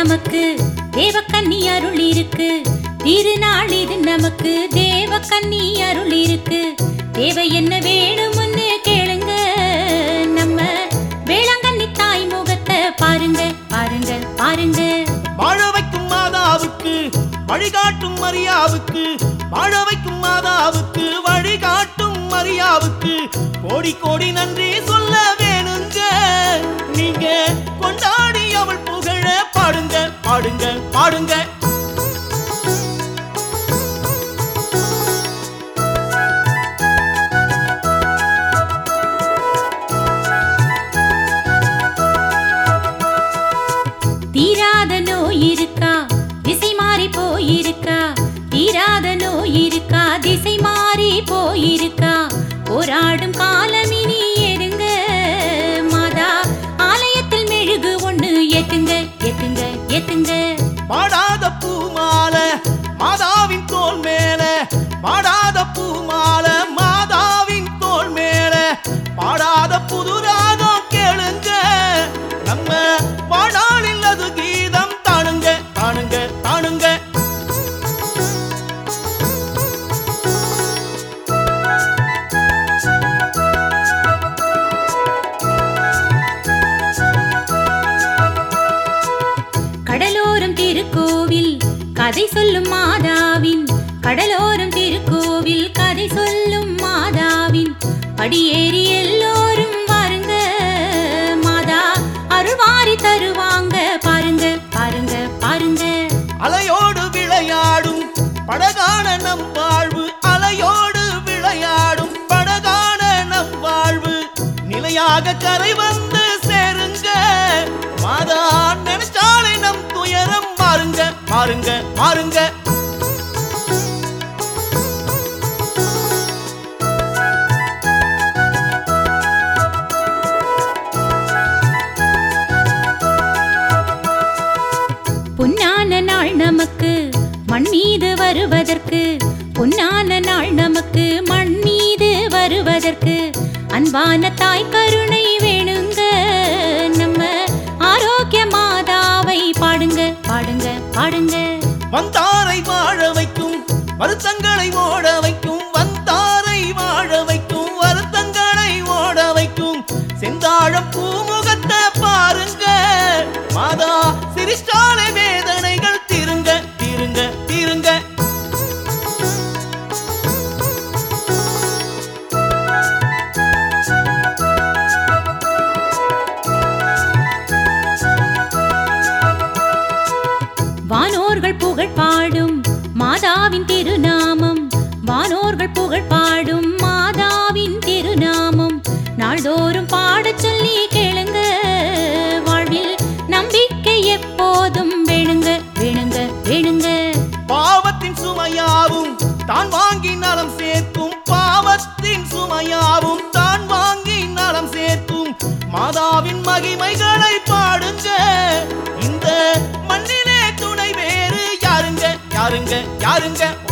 நமக்கு தேவக்கன்னி அருள் இருக்கு திருநாள் இது நமக்கு தேவக்கன்னி அருள் இருக்கு தேவை என்ன வேணும்னு கேளுங்க நம்ம வேளாங்கண்ணி தாய் முகத்தை பாருங்க பாருங்க பாருங்க வாழ வைக்கும் மாதாவுக்கு வழிகாட்டும் மரியாவுக்கு வாழ வைக்கும் மாதாவுக்கு வழிகாட்டும் மரியாவுக்கு கோடி கோடி நன்றி சொல்ல வேணுங்க நீங்க கொண்டாடி அவள் புகழ பாடுங்க பாடுங்க பாடுங்க தீராத நோய் இருக்கா திசை மாறி போயிருக்கா தீராத நோய் இருக்கா திசை மாறி போயிருக்கா போராடும் காலமினி எடுங்க மாதா ஆலயத்தில் மெழுகு ஒண்ணு ஏத்துங்க ஏத்துங்க ஏத்துங்க பாடாத பூமால மாதாவின் தோல் மேல பாடாத பூமால மாதாவின் தோல் மேல பாடாத புதுராகம் கேளுங்க நம்ம பாடாளில் அது கீதம் தானுங்க தானுங்க தானுங்க கடலோரம் திருக்கோவில் கதை சொல்லும் மாதாவின் கடலோரம் திருக்கோவில் கதை சொல்லும் மாதாவின் படியேறி எல்லோரும் வாருங்க மாதா அருள்வாரி தருவாங்க பாருங்க பாருங்க பாருங்க அலையோடு விளையாடும் படகான நம் வாழ்வு அலையோடு விளையாடும் படகான நம் வாழ்வு நிலையாக கரை வந்து சேருங்க மாதா நினைச்சாலே நம் துயரம் மாறுங்க மாறுங்க மாறுங்க பொன்னான நாள் நமக்கு மண் மீது வருவதற்கு பொன்னான நாள் நமக்கு மண் மீது வருவதற்கு அன்பான தாய் கருணை வேணுங்க நம்ம ஆரோக்கிய மாதாவை பாடுங்க பாடுங்க பாடுங்க வந்தாரை வாழ வைக்கும் வருத்தங்களை ஓட வைக்கும் வந்தாரை வாழ வைக்கும் வருத்தங்களை ஓட வைக்கும் செந்தாழம் பூமுகத்தை பாருங்க மாதா சிரிச்சாலை வேதனைகள் தீருங்க தீருங்க தீருங்க வானோர்கள் புகழ் பாடும் மாதாவின் திருநாமம் வானோர்கள் புகழ் பாடும் மாதாவின் திருநாமம் நாள்தோறும் பாடச் சொல்லி கேளுங்க வாழ்வில் நம்பிக்கை எப்போதும் வேணுங்க வேணுங்க வேணுங்க பாவத்தின் சுமையாவும் தான் வாங்கி நலம் சேர்க்கும் பாவத்தின் சுமையாவும் தான் வாங்கி நலம் சேர்க்கும் மாதாவின் மகிமைகளை பாடுங்க இந்த மண்ணிலே துணை வேறு யாருங்க யாருங்க யாருங்க